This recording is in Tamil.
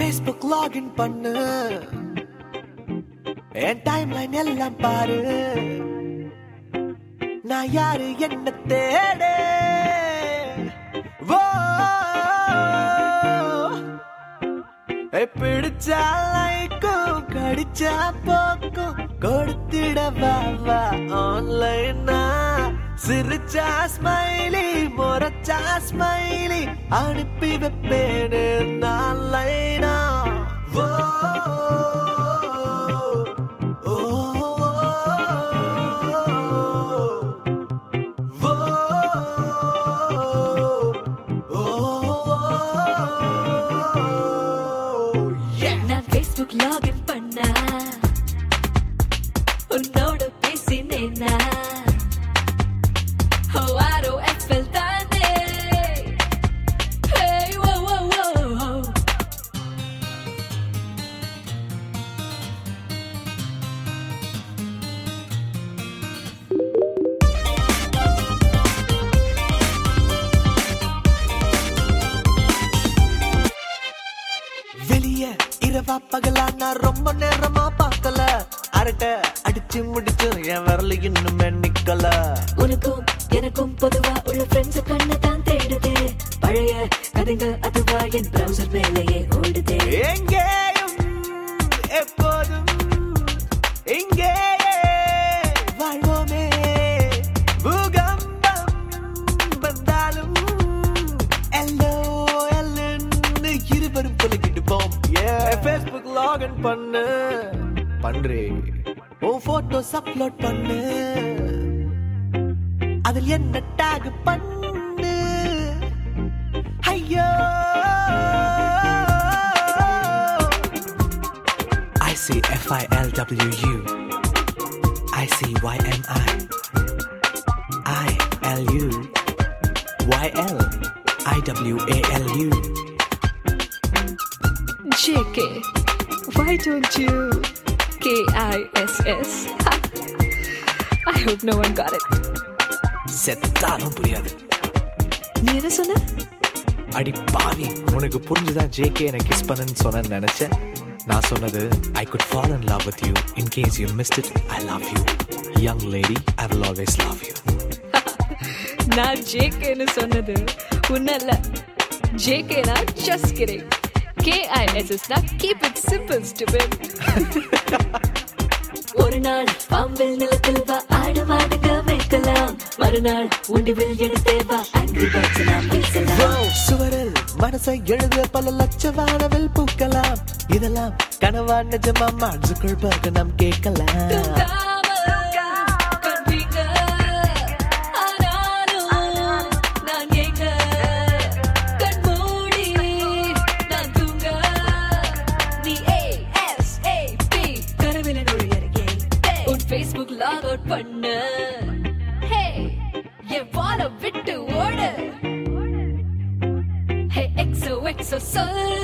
Facebook லாகின் பண்ணு என் டைம் லைன் எல்லாம் பாரு நான் யாரு என்ன தேடு ஓ ஏ, பிடிச்சா லைக்கும் கடிச்சா போக்கும் கொடுத்திட வா வா ஆன்லைனா சிரிச்சா ஸ்மைலி முறைச்சா ஸ்மைலி அனுப்பி வைப்பேனு நான் லைனா oh oh, oh, oh, yeah. நான் Facebook லாகின் பண்ண உன்னோட பேசினேனா ஓ ஆரோ எஃப்எல் தானே Hey, whoa, whoa, whoa. வெளிய இரவா பகலா நான் ரொம்ப நேரமா பார்க்கல அரட்டை அடிச்சு முடிச்சு என் விரல இன்னுமே நிக்கல உனக்கும் எனக்கும் பொதுவா உள்ள ஃப்ரெண்ட்ஸ் கண்ணு தான் தேடுது பழைய கதைங்க அதுவா என் பிரவுசர் மேலேயே ஓடுதே எங்கேயும் எப்போதும் இங்கேயே வாழ்வோமே பூகம்பம் வந்தாலும் எல்லோ எல்லன்னு இருவரும் கொலைக்கிட்டு போம் ஃபேஸ்புக் லாகின் பண்ணு பண்றேன் உன் போட்டோஸ் அப்லோட் பண்ணு அதில் என்ன டேக் பண்ணு ஐயோ I see F I L W U I see Y M I I L U Y L I W A L U JK, why don't you K-I-S-S? I hope no one got it. செத்தாலும் புரியாது நீ என்ன சொன்ன அடி பாவி உனக்கு புரிஞ்சுதான் ஜேகே என்ன கிஸ் பண்ணுன்னு சொன்னேன்னு நினைச்சேன் நான் சொன்னது I could fall in love with you in case you missed it I love you young lady I will always love you நான் ஜேகேன்னு சொன்னது உன்னல்ல ஜேகேனா ஜஸ்ட் கிரிங் கேஐஎஸ்எஸ்னா கீப் இட் சிம்பிள் ஸ்டூபிட் ஒரு நாள் பாம்பில் நிலத்தில் வா ஆடு மாடுங்க மேய்க்கலாம் மறுநாள் உண்டிவில் எடுத்தே வா ஆங்கிரி பேர்ட்ஸ் நாம் பேசலாம் சுவரில் மனசை எழுத பல லட்ச வானவில் பூக்கலாம் இதெல்லாம் கனவா நிஜமா மனசுக்குள் பார்க்க நாம் கேட்கலாம் Facebook log out பண்ணு Hey, என் வாழ விட்டு ஓடு Hey, XO, XO, சொல்லு